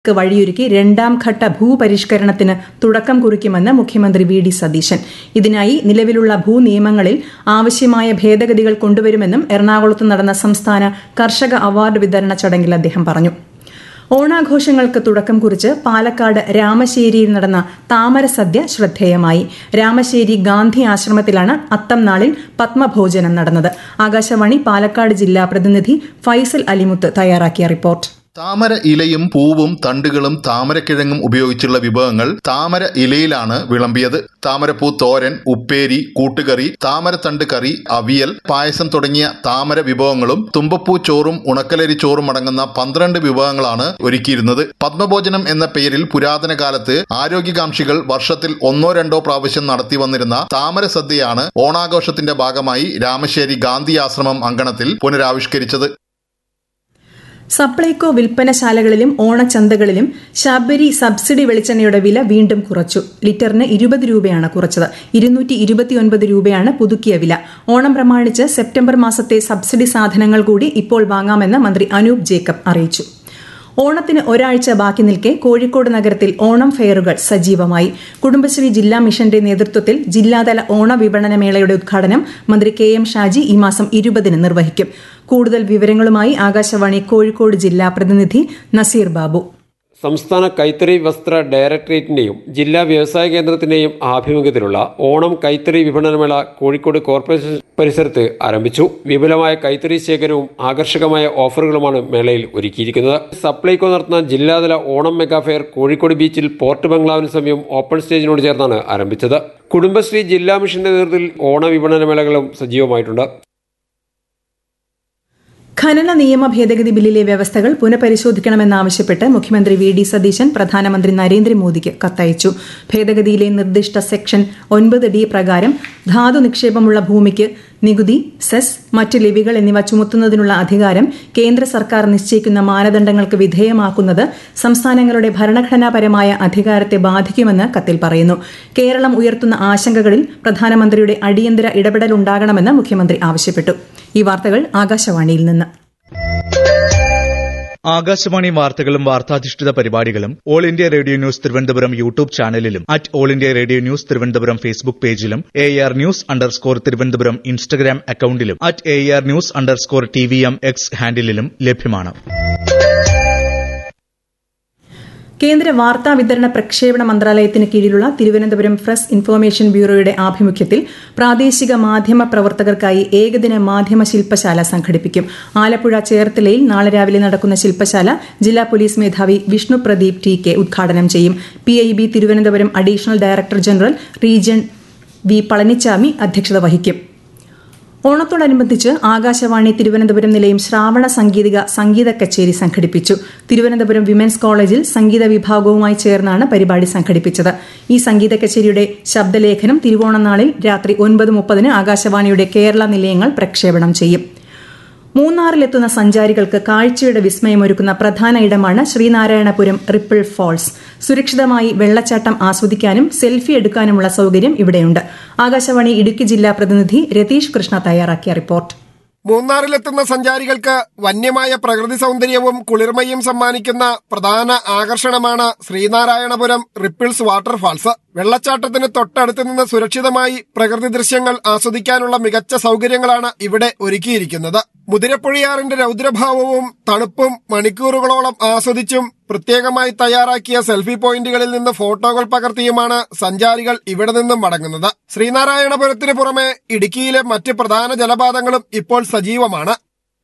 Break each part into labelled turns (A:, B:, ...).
A: ക്ക് വഴിയൊരുക്കി രണ്ടാം ഘട്ട ഭൂപരിഷ്കരണത്തിന് തുടക്കം കുറിക്കുമെന്ന് മുഖ്യമന്ത്രി വി ഡി സതീശൻ ഇതിനായി നിലവിലുള്ള ഭൂനിയമങ്ങളിൽ ആവശ്യമായ ഭേദഗതികൾ കൊണ്ടുവരുമെന്നും എറണാകുളത്ത് നടന്ന സംസ്ഥാന കർഷക അവാർഡ് വിതരണ ചടങ്ങിൽ അദ്ദേഹം പറഞ്ഞു ഓണാഘോഷങ്ങൾക്ക് തുടക്കം കുറിച്ച് പാലക്കാട് രാമശ്ശേരിയിൽ നടന്ന താമര സദ്യ ശ്രദ്ധേയമായി രാമശ്ശേരി ഗാന്ധി ആശ്രമത്തിലാണ് അത്തം നാളിൽ പത്മഭോജനം നടന്നത് ആകാശവാണി പാലക്കാട് ജില്ലാ പ്രതിനിധി ഫൈസൽ അലിമുത്ത് തയ്യാറാക്കിയ റിപ്പോർട്ട്
B: താമര ഇലയും പൂവും തണ്ടുകളും താമരക്കിഴങ്ങും ഉപയോഗിച്ചുള്ള വിഭവങ്ങൾ താമര ഇലയിലാണ് വിളമ്പിയത് താമരപ്പൂ തോരൻ ഉപ്പേരി കൂട്ടുകറി താമരത്തണ്ട് കറി അവിയൽ പായസം തുടങ്ങിയ താമര വിഭവങ്ങളും തുമ്പപ്പൂ ചോറും ഉണക്കലരി ചോറും അടങ്ങുന്ന പന്ത്രണ്ട് വിഭവങ്ങളാണ് ഒരുക്കിയിരുന്നത് പത്മഭോജനം എന്ന പേരിൽ പുരാതന കാലത്ത് ആരോഗ്യകാംക്ഷികൾ വർഷത്തിൽ ഒന്നോ രണ്ടോ പ്രാവശ്യം നടത്തി വന്നിരുന്ന താമര സദ്യയാണ് ഓണാഘോഷത്തിന്റെ ഭാഗമായി രാമശ്ശേരി ഗാന്ധി ആശ്രമം അങ്കണത്തിൽ പുനരാവിഷ്കരിച്ചത്
A: സപ്ലൈകോ വിൽപ്പനശാലകളിലും ഓണച്ചന്തകളിലും ശബരി സബ്സിഡി വെളിച്ചെണ്ണയുടെ വില വീണ്ടും കുറച്ചു ലിറ്ററിന് ഇരുപത് രൂപയാണ് കുറച്ചത് ഇരുന്നൂറ്റി ഇരുപത്തിയൊൻപത് രൂപയാണ് പുതുക്കിയ വില ഓണം പ്രമാണിച്ച് സെപ്റ്റംബർ മാസത്തെ സബ്സിഡി സാധനങ്ങൾ കൂടി ഇപ്പോൾ വാങ്ങാമെന്ന് മന്ത്രി അനൂപ് ജേക്കബ് അറിയിച്ചു ഓണത്തിന് ഒരാഴ്ച ബാക്കി നിൽക്കെ കോഴിക്കോട് നഗരത്തിൽ ഓണം ഫെയറുകൾ സജീവമായി കുടുംബശ്രീ ജില്ലാ മിഷന്റെ നേതൃത്വത്തിൽ ജില്ലാതല ഓണ വിപണന മേളയുടെ ഉദ്ഘാടനം മന്ത്രി കെ എം ഷാജി ഈ മാസം ഇരുപതിന് നിർവഹിക്കും കൂടുതൽ വിവരങ്ങളുമായി ആകാശവാണി കോഴിക്കോട് ജില്ലാ പ്രതിനിധി നസീർ ബാബു
C: സംസ്ഥാന കൈത്തറി വസ്ത്ര ഡയറക്ടറേറ്റിന്റെയും ജില്ലാ വ്യവസായ കേന്ദ്രത്തിന്റെയും ആഭിമുഖ്യത്തിലുള്ള ഓണം കൈത്തറി വിപണനമേള കോഴിക്കോട് കോർപ്പറേഷൻ പരിസരത്ത് ആരംഭിച്ചു വിപുലമായ കൈത്തറി ശേഖരവും ആകർഷകമായ ഓഫറുകളുമാണ് മേളയിൽ ഒരുക്കിയിരിക്കുന്നത് സപ്ലൈകോ നടത്തുന്ന ജില്ലാതല ഓണം മെഗാ ഫെയർ കോഴിക്കോട് ബീച്ചിൽ പോർട്ട് ബംഗ്ലാവിന് സമീപം ഓപ്പൺ സ്റ്റേജിനോട് ചേർന്നാണ് ആരംഭിച്ചത് കുടുംബശ്രീ ജില്ലാ മിഷന്റെ നേതൃത്വത്തിൽ ഓണ വിപണന മേളകളും സജീവമായിട്ടുണ്ട്
A: ഖനന നിയമ ഭേദഗതി ബില്ലിലെ വ്യവസ്ഥകൾ പുനഃപരിശോധിക്കണമെന്നാവശ്യപ്പെട്ട് മുഖ്യമന്ത്രി വി ഡി സതീശൻ പ്രധാനമന്ത്രി നരേന്ദ്രമോദിക്ക് കത്തയച്ചു ഭേദഗതിയിലെ നിർദ്ദിഷ്ട സെക്ഷൻ ഒൻപത് ഡി പ്രകാരം ധാതു നിക്ഷേപമുള്ള ഭൂമിക്ക് നികുതി സെസ് മറ്റ് ലിവികൾ എന്നിവ ചുമത്തുന്നതിനുള്ള അധികാരം കേന്ദ്ര സർക്കാർ നിശ്ചയിക്കുന്ന മാനദണ്ഡങ്ങൾക്ക് വിധേയമാക്കുന്നത് സംസ്ഥാനങ്ങളുടെ ഭരണഘടനാപരമായ അധികാരത്തെ ബാധിക്കുമെന്ന് കത്തിൽ പറയുന്നു കേരളം ഉയർത്തുന്ന ആശങ്കകളിൽ പ്രധാനമന്ത്രിയുടെ അടിയന്തര ഇടപെടൽ ഉണ്ടാകണമെന്ന് മുഖ്യമന്ത്രി ആവശ്യപ്പെട്ടു ഈ വാർത്തകൾ ആകാശവാണിയിൽ നിന്ന്
D: ആകാശവാണി വാർത്തകളും വാർത്താധിഷ്ഠിത പരിപാടികളും all India radio news Thiruvananthapuram YouTube ചാനലിലും at all India radio news Thiruvananthapuram Facebook പേജിലും A R news underscore Thiruvananthapuram Instagram അക്കൌണ്ടിലും at A R news underscore T V M X ഹാൻഡിലും ലഭ്യമാണ്
A: കേന്ദ്ര വാർത്താ വിതരണ പ്രക്ഷേപണ മന്ത്രാലയത്തിന് കീഴിലുള്ള തിരുവനന്തപുരം പ്രസ് ഇൻഫർമേഷൻ ബ്യൂറോയുടെ ആഭിമുഖ്യത്തിൽ പ്രാദേശിക മാധ്യമ പ്രവർത്തകർക്കായി ഏകദിന മാധ്യമ ശില്പശാല സംഘടിപ്പിക്കും ആലപ്പുഴ ചേർത്തലയിൽ നാളെ രാവിലെ നടക്കുന്ന ശില്പശാല ജില്ലാ പോലീസ് മേധാവി വിഷ്ണു പ്രദീപ് ടി കെ ഉദ്ഘാടനം ചെയ്യും P I B Thiruvananthapuram additional director general region V Palanichami അധ്യക്ഷത വഹിക്കും ഓണത്തോടനുബന്ധിച്ച് ആകാശവാണി തിരുവനന്തപുരം നിലയം ശ്രാവണ സംഗീതിക സംഗീത കച്ചേരി സംഘടിപ്പിച്ചു തിരുവനന്തപുരം വിമൻസ് കോളേജിൽ സംഗീത വിഭാഗവുമായി ചേർന്നാണ് പരിപാടി സംഘടിപ്പിച്ചത് ഈ സംഗീത കച്ചേരിയുടെ ശബ്ദലേഖനം തിരുവോണനാളിൽ രാത്രി ഒൻപത് മുപ്പതിന് ആകാശവാണിയുടെ കേരള നിലയങ്ങൾ പ്രക്ഷേപണം ചെയ്യും മൂന്നാറിലെത്തുന്ന സഞ്ചാരികൾക്ക് കാഴ്ചയുടെ വിസ്മയമൊരുക്കുന്ന പ്രധാന ഇടമാണ് ശ്രീനാരായണപുരം റിപ്പിൾ ഫാൾസ് സുരക്ഷിതമായി വെള്ളച്ചാട്ടം ആസ്വദിക്കാനും സെൽഫി എടുക്കാനുമുള്ള സൌകര്യം ഇവിടെയുണ്ട് ആകാശവാണി ഇടുക്കി ജില്ലാ പ്രതിനിധി രതീഷ് കൃഷ്ണ തയ്യാറാക്കിയ റിപ്പോർട്ട്
E: മൂന്നാറിലെത്തുന്ന സഞ്ചാരികൾക്ക് വന്യമായ പ്രകൃതി സൗന്ദര്യവും കുളിർമയും സമ്മാനിക്കുന്ന പ്രധാന ആകർഷണമാണ് ശ്രീനാരായണപുരം റിപ്പിൾസ് വാട്ടർഫാൾസ് വെള്ളച്ചാട്ടത്തിന് തൊട്ടടുത്ത് നിന്ന് സുരക്ഷിതമായി പ്രകൃതി ദൃശ്യങ്ങൾ ആസ്വദിക്കാനുള്ള മികച്ച സൗകര്യങ്ങളാണ് ഇവിടെ ഒരുക്കിയിരിക്കുന്നത് മുതിരപ്പുഴയാറിന്റെ രൗദ്രഭാവവും തണുപ്പും മണിക്കൂറുകളോളം ആസ്വദിച്ചും പ്രത്യേകമായി തയ്യാറാക്കിയ സെൽഫി പോയിന്റുകളിൽ നിന്ന് ഫോട്ടോകൾ പകർത്തിയുമാണ് സഞ്ചാരികൾ ഇവിടെ നിന്നും മടങ്ങുന്നത് ശ്രീനാരായണപുരത്തിന് പുറമെ ഇടുക്കിയിലെ മറ്റ് പ്രധാന ജലപാതങ്ങളും ഇപ്പോൾ സജീവമാണ്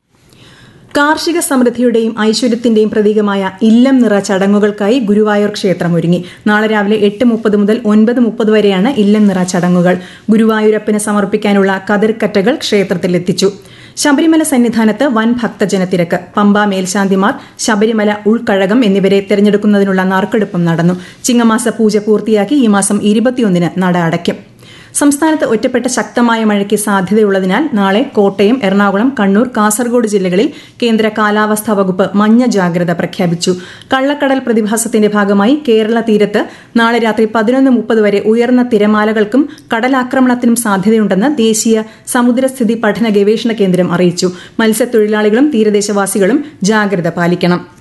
A: കാർഷിക സമൃദ്ധിയുടെയും ഐശ്വര്യത്തിന്റെയും പ്രതീകമായ ഇല്ലം നിറ ചടങ്ങുകൾക്കായി ഗുരുവായൂർ ക്ഷേത്രം ഒരുങ്ങി നാളെ രാവിലെ എട്ട് മുപ്പത് മുതൽ ഒൻപത് മുപ്പത് വരെയാണ് ഇല്ലം നിറ ചടങ്ങുകൾ ഗുരുവായൂരപ്പന് സമർപ്പിക്കാനുള്ള കതിർക്കറ്റകൾ ക്ഷേത്രത്തിലെത്തിച്ചു ശബരിമല സന്നിധാനത്ത് വൻ ഭക്തജനത്തിരക്ക് പമ്പ മേൽശാന്തിമാർ ശബരിമല ഉൾക്കഴകം എന്നിവരെ തെരഞ്ഞെടുക്കുന്നതിനുള്ള നറുക്കെടുപ്പും നടന്നു ചിങ്ങമാസ പൂജ പൂർത്തിയാക്കി ഈ മാസം ഇരുപത്തിയൊന്നിന് നട അടയ്ക്കും സംസ്ഥാനത്ത് ഒറ്റപ്പെട്ട ശക്തമായ മഴയ്ക്ക് സാധ്യതയുള്ളതിനാൽ നാളെ കോട്ടയം എറണാകുളം കണ്ണൂർ കാസർഗോഡ് ജില്ലകളിൽ കേന്ദ്ര കാലാവസ്ഥാ വകുപ്പ് മഞ്ഞ ജാഗ്രത പ്രഖ്യാപിച്ചു കള്ളക്കടൽ പ്രതിഭാസത്തിന്റെ ഭാഗമായി കേരള തീരത്ത് നാളെ രാത്രി പതിനൊന്ന് മുപ്പത് വരെ ഉയർന്ന തിരമാലകൾക്കും കടലാക്രമണത്തിനും സാധ്യതയുണ്ടെന്ന് ദേശീയ സമുദ്രസ്ഥിതി പഠന ഗവേഷണ കേന്ദ്രം അറിയിച്ചു മത്സ്യത്തൊഴിലാളികളും തീരദേശവാസികളും ജാഗ്രത പാലിക്കണം